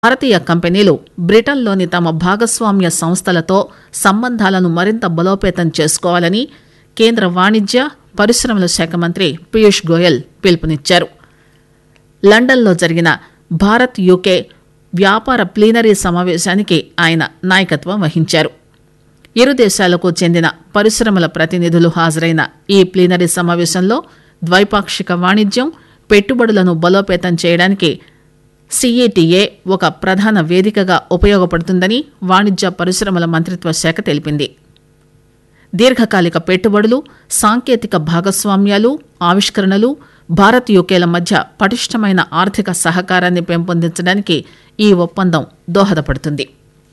భారతీయ కంపెనీలు బ్రిటన్లోని తమ భాగస్వామ్య సంస్థలతో సంబంధాలను మరింత బలోపేతం చేసుకోవాలని కేంద్ర వాణిజ్య పరిశ్రమల శాఖ మంత్రి పీయూష్ గోయల్ పిలుపునిచ్చారు లండన్లో జరిగిన భారత్ యూకే వ్యాపార ప్లీనరీ సమావేశానికి ఆయన నాయకత్వం వహించారు ఇరు దేశాలకు చెందిన పరిశ్రమల ప్రతినిధులు హాజరైన ఈ ప్లీనరీ సమావేశంలో ద్వైపాక్షిక వాణిజ్యం పెట్టుబడులను బలోపేతం చేయడానికి సీఈటీఏ ఒక ప్రధాన వేదికగా ఉపయోగపడుతుందని వాణిజ్య పరిశ్రమల మంత్రిత్వ శాఖ తెలిపింది దీర్ఘకాలిక పెట్టుబడులు సాంకేతిక భాగస్వామ్యాలు ఆవిష్కరణలు భారత్ యూకేల మధ్య పటిష్టమైన ఆర్థిక సహకారాన్ని పెంపొందించడానికి ఈ ఒప్పందం దోహదపడుతుంది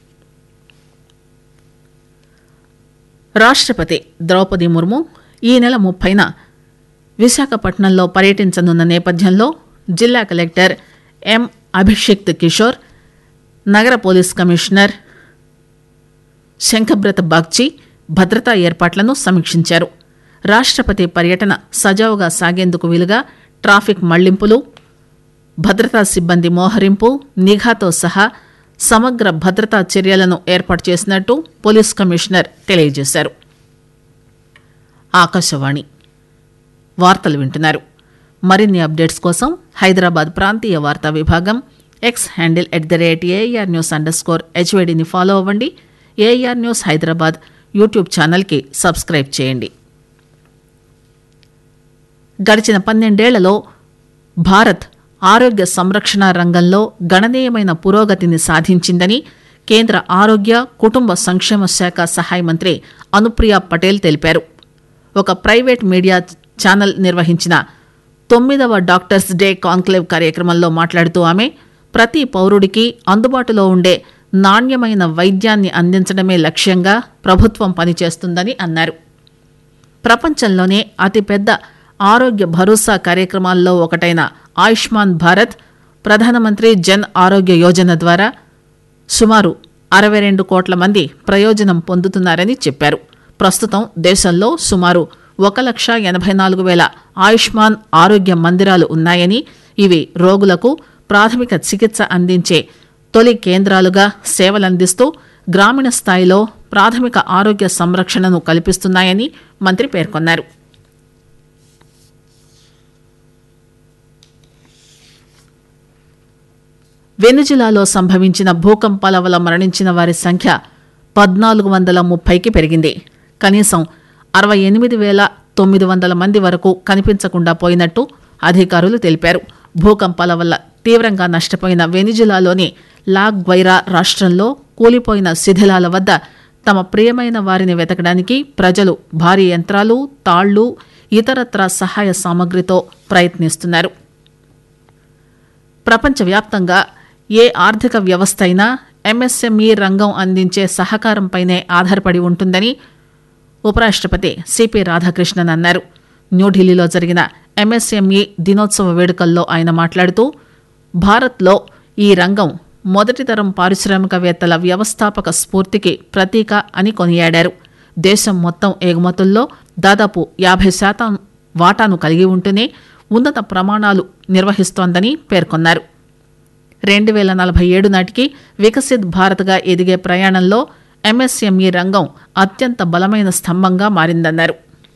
రాష్ట్రపతి ద్రౌపది ముర్ము ఈ నెల ముప్పైన విశాఖపట్నంలో పర్యటించనున్న నేపథ్యంలో జిల్లా కలెక్టర్ ఎం అభిషిక్త్ కిషోర్ నగర పోలీస్ కమిషనర్ శంఖబ్రత బాగ్చి భద్రతా ఏర్పాట్లను సమీక్షించారు రాష్ట్రపతి పర్యటన సజావుగా సాగేందుకు వీలుగా ట్రాఫిక్ మళ్లింపులు భద్రతా సిబ్బంది మోహరింపు నిఘాతో సహా సమగ్ర భద్రతా చర్యలను ఏర్పాటు చేసినట్టు పోలీస్ కమిషనర్ తెలియజేశారు ఆకాశవాణి వార్తలు వింటున్నారు మరిన్ని అప్డేట్స్ కోసం హైదరాబాద్ ప్రాంతీయ వార్తా విభాగం X handle at the rate AIR news under score హెచ్వైడిని ఫాలో అవ్వండి ఏఆర్ న్యూస్ హైదరాబాద్ యూట్యూబ్ ఛానల్కి సబ్స్క్రైబ్ చేయండి గడిచిన పన్నెండేళ్లలో భారత్ ఆరోగ్య సంరక్షణ రంగంలో గణనీయమైన పురోగతిని సాధించిందని కేంద్ర ఆరోగ్య కుటుంబ సంక్షేమ శాఖ సహాయ మంత్రి అనుప్రియ పటేల్ తెలిపారు ఒక ప్రైవేట్ మీడియా ఛానల్ నిర్వహించిన తొమ్మిదవ డాక్టర్స్ డే కాన్క్లేవ్ కార్యక్రమంలో మాట్లాడుతూ ఆమె ప్రతి పౌరుడికి అందుబాటులో ఉండే నాణ్యమైన వైద్యాన్ని అందించడమే లక్ష్యంగా ప్రభుత్వం పనిచేస్తుందని అన్నారు ప్రపంచంలోనే అతిపెద్ద ఆరోగ్య భరోసా కార్యక్రమాల్లో ఒకటైన ఆయుష్మాన్ భారత్ ప్రధానమంత్రి జన్ ఆరోగ్య యోజన ద్వారా సుమారు అరవై రెండు కోట్ల మంది ప్రయోజనం పొందుతున్నారని చెప్పారు ప్రస్తుతం దేశంలో సుమారు ఒక లక్ష ఎనభై నాలుగు వేల ఆయుష్మాన్ ఆరోగ్య మందిరాలు ఉన్నాయని ఇవి రోగులకు ప్రాథమిక చికిత్స అందించే తొలి కేంద్రాలుగా సేవలందిస్తూ గ్రామీణ స్థాయిలో ప్రాథమిక ఆరోగ్య సంరక్షణను కల్పిస్తున్నాయని మంత్రి పేర్కొన్నారు వెనుజులాలో సంభవించిన భూకంపాల వల్ల మరణించిన వారి సంఖ్య పద్నాలుగు వందల ముప్పైకి పెరిగింది కనీసం అరవై ఎనిమిది వేల తొమ్మిది వందల మంది వరకు కనిపించకుండా పోయినట్టు అధికారులు తెలిపారు భూకంపాల వల్ల తీవ్రంగా నష్టపోయిన వెనిజులాలోని లాగ్వైరా రాష్ట్రంలో కూలిపోయిన శిథిలాల వద్ద తమ ప్రియమైన వారిని వెతకడానికి ప్రజలు భారీ యంత్రాలు తాళ్లు ఇతరత్రా సహాయ సామగ్రితో ప్రయత్నిస్తున్నారు ప్రపంచవ్యాప్తంగా ఏ ఆర్థిక వ్యవస్థ అయినా ఎంఎస్ఎంఈ రంగం అందించే సహకారంపైనే ఆధారపడి ఉంటుందని ఉపరాష్ట్రపతి సిపి రాధాకృష్ణన్ అన్నారు న్యూఢిల్లీలో జరిగిన ఎంఎస్ఎంఈ దినోత్సవ వేడుకల్లో ఆయన మాట్లాడుతూ భారత్లో ఈ రంగం మొదటి తరం పారిశ్రామికవేత్తల వ్యవస్థాపక స్ఫూర్తికి ప్రతీక అని కొనియాడారు దేశం మొత్తం ఎగుమతుల్లో దాదాపు యాభై శాతం వాటాను కలిగి ఉంటూనే ఉన్నత ప్రమాణాలు నిర్వహిస్తోందని పేర్కొన్నారు రెండు వేల నలభై ఏడు నాటికి వికసిత్ భారత్గా ఎదిగే ప్రయాణంలో ఎంఎస్ఎంఈ రంగం అత్యంత బలమైన స్తంభంగా మారిందన్నారు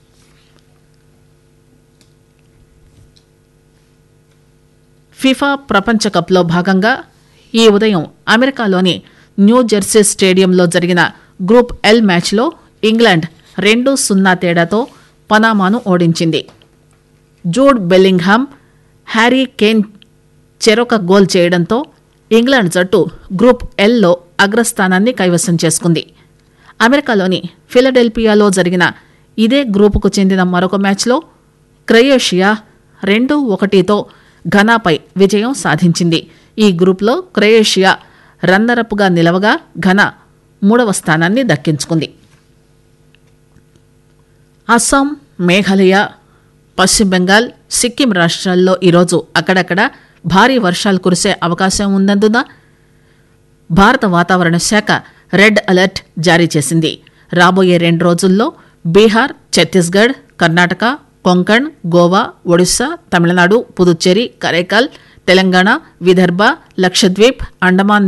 ఫిఫా ప్రపంచ కప్లో భాగంగా ఈ ఉదయం అమెరికాలోని న్యూ జెర్సీ స్టేడియంలో జరిగిన గ్రూప్ ఎల్ మ్యాచ్లో ఇంగ్లాండ్ రెండు సున్నా తేడాతో పనామాను ఓడించింది జూడ్ బెల్లింగ్హామ్ హ్యారీ కేన్ చెరొక గోల్ చేయడంతో ఇంగ్లాండ్ జట్టు గ్రూప్ ఎల్లో అగ్రస్థానాన్ని కైవసం చేసుకుంది అమెరికాలోని ఫిలడెల్ఫియాలో జరిగిన ఇదే గ్రూపుకు చెందిన మరొక మ్యాచ్లో క్రొయేషియా రెండు ఒకటితో ఘనాపై విజయం సాధించింది ఈ గ్రూప్లో క్రొయేషియా రన్నరప్గా నిలవగా ఘన మూడవ స్థానాన్ని దక్కించుకుంది అస్సాం మేఘాలయ పశ్చిమ బెంగాల్ సిక్కిం రాష్ట్రాల్లో ఈరోజు అక్కడక్కడ భారీ వర్షాలు కురిసే అవకాశం ఉన్నందున భారత వాతావరణ శాఖ రెడ్ అలర్ట్ జారీ చేసింది రాబోయే రెండు రోజుల్లో బీహార్ ఛత్తీస్గఢ్ కర్ణాటక కొంకణ్ గోవా ఒడిశా తమిళనాడు పుదుచ్చేరి కరైకాల్ తెలంగాణ విదర్భ లక్షద్వీప్ అండమాన్